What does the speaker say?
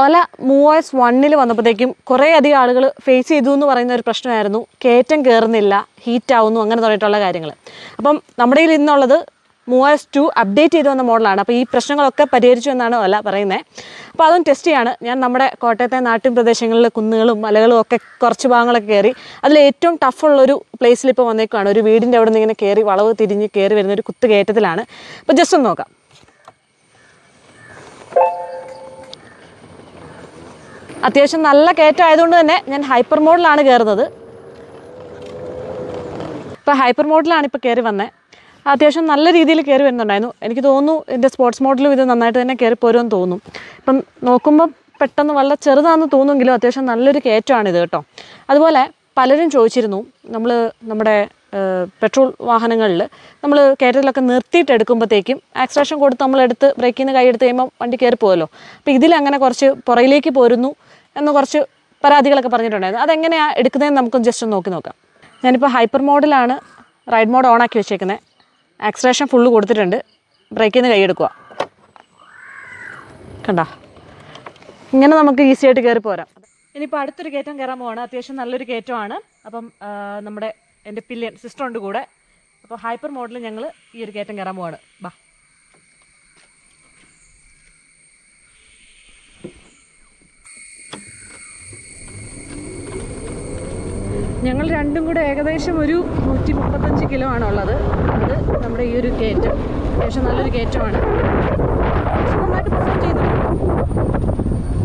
ഓല movers വണ്ണിൽ വന്നപ്പോഴത്തേക്കും കുറേ അധികം ആളുകൾ ഫേസ് ചെയ്തു എന്ന് പറയുന്ന ഒരു പ്രശ്നമായിരുന്നു കയറ്റം കയറുന്നില്ല ഹീറ്റ് ആവുന്നു അങ്ങനെ തുടങ്ങിയിട്ടുള്ള കാര്യങ്ങൾ അപ്പം നമ്മുടെ കയ്യിൽ ഇന്നുള്ളത് മൂവേഴ്സ് ടു അപ്ഡേറ്റ് ചെയ്ത് വന്ന മോഡലാണ് അപ്പോൾ ഈ പ്രശ്നങ്ങളൊക്കെ പരിഹരിച്ചു എന്നാണ് ഓല പറയുന്നത് അപ്പോൾ അതും ടെസ്റ്റ് ചെയ്യാണ് ഞാൻ നമ്മുടെ കോട്ടയത്തെ നാട്ടിൻ പ്രദേശങ്ങളിൽ കുന്നുകളും മലകളും ഒക്കെ കുറച്ച് ഭാഗങ്ങളൊക്കെ കയറി അതിൽ ഏറ്റവും ടഫുള്ളൊരു പ്ലേസിൽ ഇപ്പോൾ വന്നേക്കുവാണ് ഒരു വീടിൻ്റെ അവിടെ നിന്ന് ഇങ്ങനെ കയറി വളവ് തിരിഞ്ഞ് കയറി വരുന്ന ഒരു കുത്ത് കയറ്റത്തിലാണ് അപ്പോൾ ജസ്റ്റ് ഒന്ന് നോക്കാം അത്യാവശ്യം നല്ല കയറ്റം ആയതുകൊണ്ട് തന്നെ ഞാൻ ഹൈപ്പർ മോഡിലാണ് കയറുന്നത് ഇപ്പോൾ ഹൈപ്പർ മോഡിലാണ് ഇപ്പോൾ കയറി വന്നത് അത്യാവശ്യം നല്ല രീതിയിൽ കയറി വരുന്നുണ്ടായിരുന്നു എനിക്ക് തോന്നുന്നു എൻ്റെ സ്പോർട്സ് മോഡിലും ഇത് നന്നായിട്ട് തന്നെ കയറി പോരുമെന്ന് തോന്നും ഇപ്പം നോക്കുമ്പോൾ പെട്ടെന്ന് വളരെ ചെറുതാണെന്ന് തോന്നുമെങ്കിലും അത്യാവശ്യം നല്ലൊരു കയറ്റമാണിത് കേട്ടോ അതുപോലെ പലരും ചോദിച്ചിരുന്നു നമ്മൾ നമ്മുടെ പെട്രോൾ വാഹനങ്ങളിൽ നമ്മൾ കയറ്റത്തിലൊക്കെ നിർത്തിയിട്ട് എടുക്കുമ്പോഴത്തേക്കും ആക്സിലേഷൻ കൊടുത്ത് നമ്മൾ എടുത്ത് ബ്രേക്കിൽ നിന്ന് കൈ എടുത്ത് കഴിയുമ്പോൾ വണ്ടി കയറി പോകുമല്ലോ അപ്പോൾ ഇതിലങ്ങനെ കുറച്ച് പുറയിലേക്ക് പോരുന്നു എന്ന് കുറച്ച് പരാതികളൊക്കെ പറഞ്ഞിട്ടുണ്ടായിരുന്നു അതെങ്ങനെയാണ് എടുക്കുന്നതെന്ന് നമുക്ക് ജസ്റ്റ് ഒന്ന് നോക്കി നോക്കാം ഞാനിപ്പോൾ ഹൈപ്പർ മോഡിലാണ് റൈഡ് മോഡ് ഓൺ ആക്കി വെച്ചേക്കുന്നത് ആക്സിലേഷൻ ഫുള്ള് കൊടുത്തിട്ടുണ്ട് ബ്രേക്കിൽ നിന്ന് കൈയെടുക്കുക കണ്ട ഇങ്ങനെ നമുക്ക് ഈസി ആയിട്ട് കയറി പോരാം ഇനിയിപ്പോൾ അടുത്തൊരു കയറ്റം കയറാൻ പോവാണ് അത്യാവശ്യം നല്ലൊരു കയറ്റമാണ് അപ്പം ആ, നമ്മുടെ എൻ്റെ പില്യൻ സിസ്റ്റർ ഉണ്ട് കൂടെ അപ്പോൾ ഹൈപ്പർ മോഡിൽ ഞങ്ങൾ ഈ ഒരു കയറ്റം കയറാൻ പോവാണ് ബാ ഞങ്ങൾ രണ്ടും കൂടെ ഏകദേശം ഒരു നൂറ്റി മുപ്പത്തഞ്ച് കിലോ ആണ് ഉള്ളത് അത് നമ്മുടെ ഈ ഒരു കയറ്റം അത്യാവശ്യം നല്ലൊരു കയറ്റമാണ് അത്യാവശ്യം നന്നായിട്ട് പെർഫോം ചെയ്തിട്ടുണ്ട്